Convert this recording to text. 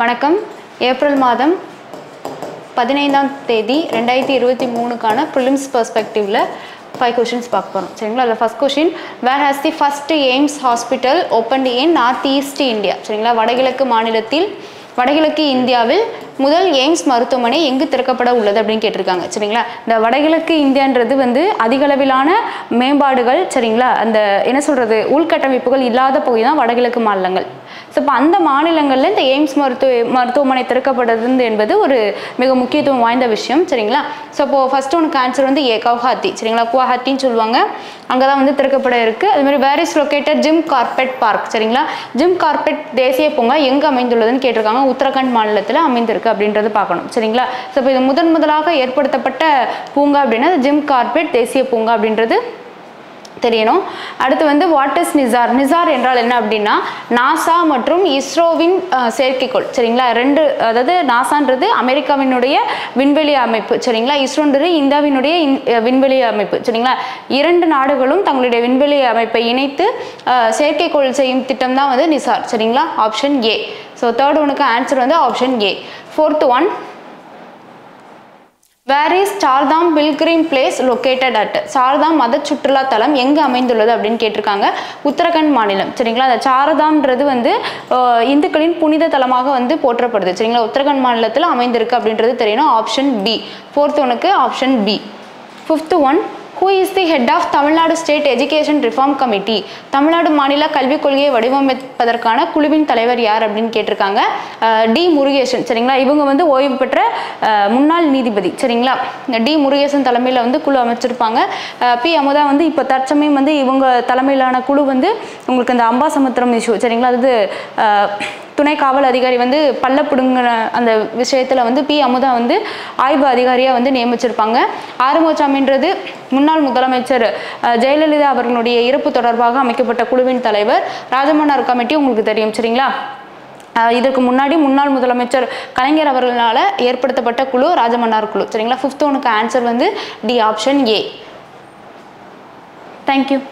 வணக்கம் ஏப்ரல் மாதம் பதினைந்தாம் தேதி ரெண்டாயிரத்தி இருபத்தி மூணுக்கான ப்ரிலிம்ஸ் பர்ஸ்பெக்டிவ்ல ஃபைவ் கொஷின்ஸ் பார்க்க போகிறோம் சரிங்களா அதில் first question where has the first AIIMS hospital open in north east India சரிங்களா வடகிழக்கு மாநிலத்தில் வடகிழக்கு இந்தியாவில் முதல் எய்ம்ஸ் மருத்துவமனை எங்கு திறக்கப்பட உள்ளது அப்படின்னு கேட்டிருக்காங்க சரிங்களா இந்த வடகிழக்கு இந்தியான்றது வந்து அதிகளவிலான மேம்பாடுகள் சரிங்களா அந்த என்ன சொல்கிறது உள்கட்டமைப்புகள் இல்லாத பகுதி தான் வடகிழக்கு மாநிலங்கள் ஸோ இப்போ அந்த மாநிலங்களில் இந்த எய்ம்ஸ் மருத்துவ மருத்துவமனை திறக்கப்படுறது என்பது ஒரு மிக முக்கியத்துவம் வாய்ந்த விஷயம் சரிங்களா ஸோ இப்போது ஃபஸ்ட் ஒனுக்கு ஆன்சர் வந்து ஏ கவுஹாத்தி சரிங்களா குவாஹாத்தின்னு சொல்லுவாங்க அங்கே தான் வந்து திறக்கப்பட இருக்குது அது மாதிரி where is located Jim Corbett park சரிங்களா ஜிம் கார்பெட் தேசிய பூங்கா எங்கே அமைந்துள்ளதுன்னு கேட்டிருக்காங்க உத்தரகாண்ட் மாநிலத்தில் அமைந்திருக்கு அப்படின்றது பார்க்கணும் சரிங்களா ஸோ இப்போ இது முதன் முதலாக ஏற்படுத்தப்பட்ட பூங்கா அப்படின்னா ஜிம் கார்பெட் தேசிய பூங்கா அப்படின்றது தெரியணும் அடுத்து வந்து வாட் இஸ் நிசார் நிசார் என்றால் என்ன அப்படின்னா நாசா மற்றும் இஸ்ரோவின் அஹ், செயற்கைக்கோள் சரிங்களா ரெண்டு அதாவது நாசான்றது அமெரிக்காவினுடைய விண்வெளி அமைப்பு சரிங்களா இஸ்ரோன்றது இந்தியாவினுடைய இன்- அஹ், விண்வெளி அமைப்பு சரிங்களா இரண்டு நாடுகளும் தங்களுடைய விண்வெளி அமைப்பை இணைத்து அஹ், செயற்கைக்கோள் செய்யும் திட்டம் தான் வந்து நிசார் சரிங்களா ஆப்ஷன் ஏ ஸோ தேர்ட் ஒனுக்கு ஆன்சர் வந்து option A fourth one where is Chardham pilgrim place located at Chardham மத சுற்றுலா தலம் எங்கே அமைந்துள்ளது அப்படின்னு கேட்டிருக்காங்க உத்தரகண்ட் மாநிலம் சரிங்களா அந்த சாரதாம்ன்றது வந்து அஹ், இந்துக்களின் புனித தலமாக வந்து போற்றப்படுது சரிங்களா உத்தரகண்ட் மாநிலத்தில் அமைந்திருக்கு அப்படின்றது தெரியணும் ஆப்ஷன் பி ஃபோர்த் ஒனுக்கு option B fifth one who is the head of Tamil Nadu state education reform committee Tamil Nadu மாநில கல்விக் கொள்கையை வடிவமைப்பதற்கான குழுவின் தலைவர் யார் அப்படின்னு கேட்டிருக்காங்க அஹ், டி முருகேசன் சரிங்களா இவங்க வந்து ஓய்வு பெற்ற அஹ், முன்னாள் நீதிபதி சரிங்களா டி முருகேசன் தலைமையில் வந்து குழு அமைச்சிருப்பாங்க அஹ், பி அமுதா வந்து இப்போ தற்சமயம் வந்து இவங்க தலைமையிலான குழு வந்து உங்களுக்கு இந்த அம்பாசமுத்திரம் இஷ்யூ சரிங்களா அதாவது அஹ், துணை காவல் அதிகாரி வந்து பல்ல பிடுங்கின அந்த விஷயத்தில் வந்து பி அமுதா வந்து ஆய்வு அதிகாரியாக வந்து நியமிச்சிருப்பாங்க ஆறுமுகசாமின்றது முன்னாள் முதலமைச்சர் அஹ், ஜெயலலிதா அவர்களுடைய இறப்பு தொடர்பாக அமைக்கப்பட்ட குழுவின் தலைவர் ராஜமன்னார் கமிட்டி உங்களுக்கு தெரியும் சரிங்களா அஹ், இதற்கு முன்னாடி முன்னாள் முதலமைச்சர் கலைஞர் அவர்களால் ஏற்படுத்தப்பட்ட குழு ராஜமன்னார் குழு சரிங்களா ஃபிஃப்த் ஒனுக்கு ஆன்சர் வந்து டி ஆப்ஷன் ஏ தேங்க்யூ